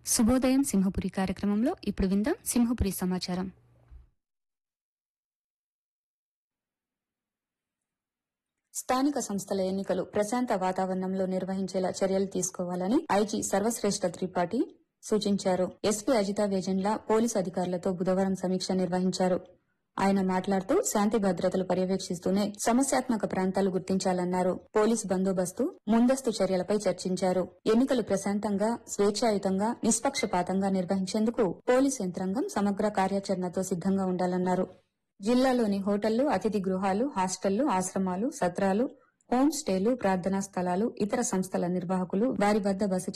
శుభోదయం సింహపురి కార్యక్రమంలో ఇప్పుడు విందాం సింహపురి సమాచారం స్థానిక సంస్థల ఎన్నికలు ప్రశాంత వాతావరణంలో నిర్వహించేలా చర్యలు తీసుకోవాలని ఐజీ సర్వశ్రేష్ఠ త్రిపాఠి సూచించారు ఎస్పీ అజితా వేజన్ల పోలీసు అధికారులతో బుధవారం సమీక్ష నిర్వహించారు ఆయన మాట్లాడుతూ శాంతి భద్రతలు పర్యవేక్షిస్తూనే సమస్యాత్మక ప్రాంతాలు గుర్తించాలన్నారు పోలీసు బందోబస్తు ముందస్తు చర్యలపై చర్చించారు ఎన్నికలు ప్రశాంతంగా స్వేచ్ఛాయుతంగా నిష్పక్షపాతంగా నిర్వహించేందుకు పోలీసు యంత్రాంగం సమగ్ర కార్యాచరణతో సిద్దంగా ఉండాలన్నారు జిల్లాలోని హోటళ్లు అతిథి గృహాలు హాస్టళ్లు ఆశ్రమాలు సత్రాలు హోం స్టేలు ప్రార్థనా స్థలాలు ఇతర సంస్థల నిర్వాహకులు వారి వద్ద బస